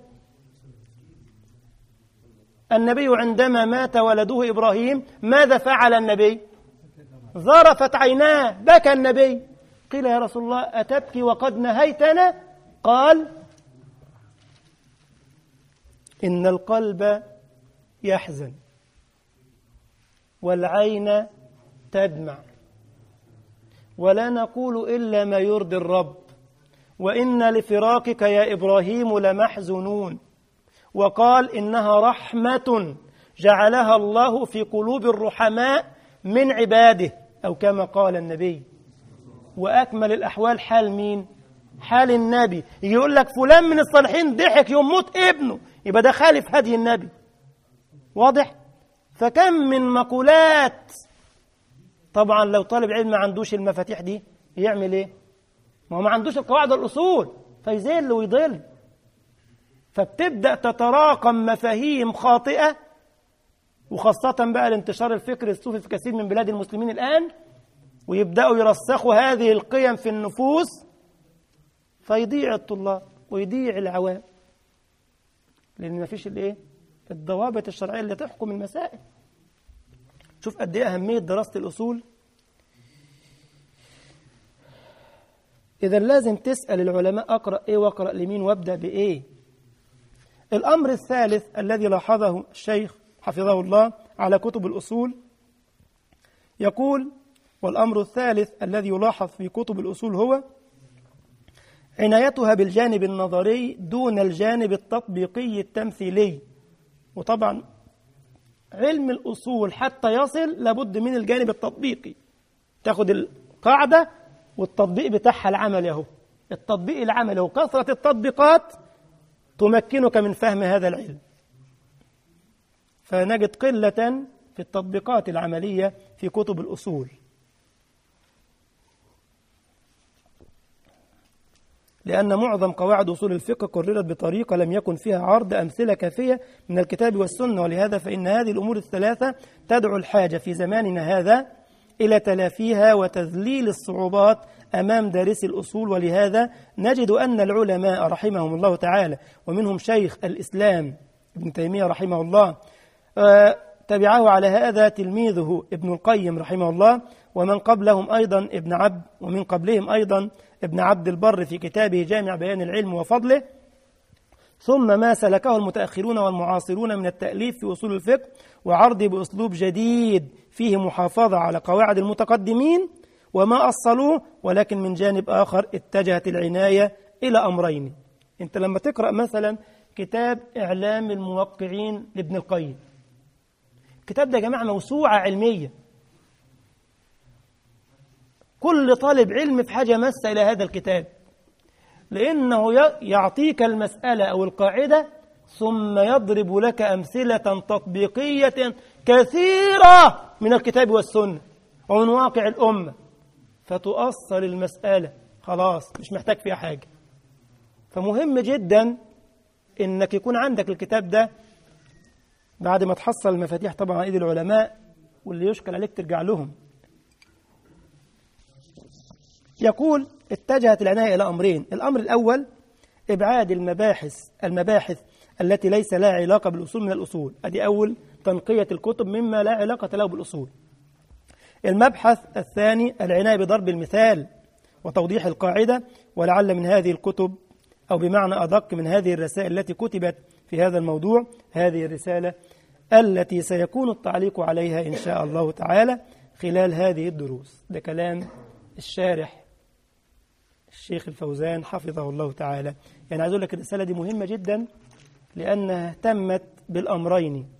النبي عندما مات ولده إبراهيم ماذا فعل النبي ظرفت عيناه بكى النبي قيل يا رسول الله أتبكي وقد نهيتنا قال إن القلب يحزن والعين تدمع ولا نقول إلا ما يرضي الرب وإن لفراقك يا إبراهيم لمحزنون وقال إنها رحمة جعلها الله في قلوب الرحماء من عباده أو كما قال النبي وأكمل الأحوال حال مين؟ حال النبي يقول لك فلان من الصالحين ضحك يوم موت ابنه يبقى ده خالف هدي النبي واضح؟ فكم من مقولات طبعا لو طالب علم ما عندوش المفاتيح دي يعمل ايه؟ ما هو ما عندوش القواعد والأصول فيذل ويضل فبتبدأ تتراكم مفاهيم خاطئة وخاصة بقى لانتشار الفكر الصوفي في كثير من بلاد المسلمين الآن ويبدأوا يرسخوا هذه القيم في النفوس فيضيع الطلاب ويضيع العوام لأن ما فيش الإيه؟ الضوابط الشرعية اللي تحكم المسائل شوف قد إيه أهمية دراسة الأصول إذا لازم تسأل العلماء أقرأ إيه وأقرأ لمين وأبدأ بإيه الأمر الثالث الذي لاحظه الشيخ حفظه الله على كتب الأصول يقول والأمر الثالث الذي يلاحظ في كتب الأصول هو عنايتها بالجانب النظري دون الجانب التطبيقي التمثيلي وطبعا علم الأصول حتى يصل لابد من الجانب التطبيقي تاخد القاعدة والتطبيق بتاعها العمل اهو التطبيق العملي وكثرة التطبيقات تمكنك من فهم هذا العلم فنجد قلة في التطبيقات العملية في كتب الأصول لأن معظم قواعد أصول الفقه قررت بطريقة لم يكن فيها عرض أمثلة كافية من الكتاب والسنة ولهذا فإن هذه الأمور الثلاثة تدعو الحاجة في زماننا هذا إلى تلافيها وتذليل الصعوبات أمام دارسي الأصول ولهذا نجد أن العلماء رحمهم الله تعالى ومنهم شيخ الإسلام ابن تيمية رحمه الله تبعه على هذا تلميذه ابن القيم رحمه الله ومن قبلهم أيضا ابن عبد ومن قبلهم أيضا ابن عبد البر في كتابه جامع بيان العلم وفضله ثم ما سلكه المتأخرون والمعاصرون من التأليف في أصول الفقه وعرضه بأسلوب جديد فيه محافظة على قواعد المتقدمين وما أصلوه ولكن من جانب آخر اتجهت العناية إلى أمرين أنت لما تقرأ مثلا كتاب إعلام الموقعين لابن القيم الكتاب ده يا جماعة موسوعة علمية كل طالب علم في حاجة مس إلى هذا الكتاب لأنه يعطيك المسألة أو القاعدة ثم يضرب لك أمثلة تطبيقية كثيرة من الكتاب والسنة ومن واقع الأمة فتؤصل المسألة خلاص مش محتاج فيها حاجة فمهم جدا إنك يكون عندك الكتاب ده بعد ما تحصل المفاتيح طبعا على ايد العلماء واللي يشكل عليك ترجع لهم يقول اتجهت العناية إلى أمرين الأمر الأول إبعاد المباحث المباحث التي ليس لها علاقة بالأصول من الأصول أدي أول تنقية الكتب مما لا علاقة له بالأصول المبحث الثاني العناية بضرب المثال وتوضيح القاعدة ولعل من هذه الكتب أو بمعنى أدق من هذه الرسائل التي كتبت في هذا الموضوع هذه الرسالة التي سيكون التعليق عليها إن شاء الله تعالى خلال هذه الدروس ده كلام الشارح الشيخ الفوزان حفظه الله تعالى يعني عايز أقول لك الرسالة دي مهمة جدا لأنها اهتمت بالأمرين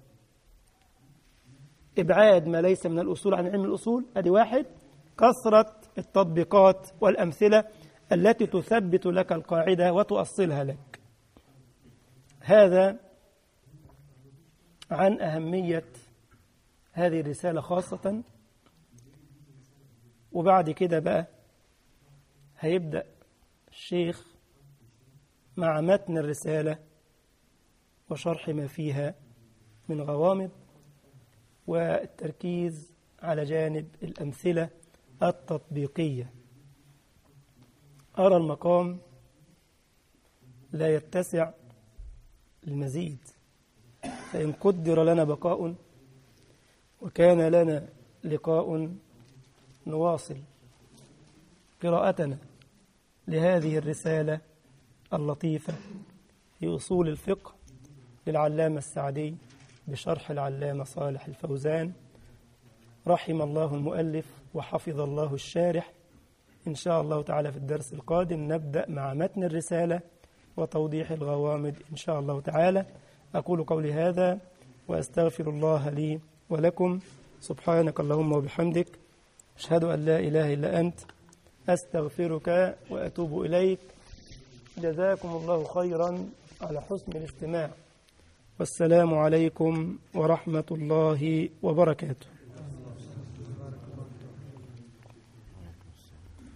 إبعاد ما ليس من الأصول عن علم الأصول أدي واحد كثرة التطبيقات والأمثلة التي تثبت لك القاعدة وتؤصلها لك هذا عن أهمية هذه الرسالة خاصة وبعد كده بقى هيبدأ الشيخ مع متن الرسالة وشرح ما فيها من غوامض والتركيز على جانب الأمثلة التطبيقية أرى المقام لا يتسع المزيد فإن قدر لنا بقاء وكان لنا لقاء نواصل قراءتنا لهذه الرسالة اللطيفة في أصول الفقه للعلامة السعدي بشرح العلامة صالح الفوزان رحم الله المؤلف وحفظ الله الشارح إن شاء الله تعالى في الدرس القادم نبدأ مع متن الرسالة وتوضيح الغوامض إن شاء الله تعالى أقول قولي هذا وأستغفر الله لي ولكم سبحانك اللهم وبحمدك أشهد أن لا إله إلا أنت أستغفرك وأتوب إليك جزاكم الله خيرا على حسن الاستماع والسلام عليكم ورحمة الله وبركاته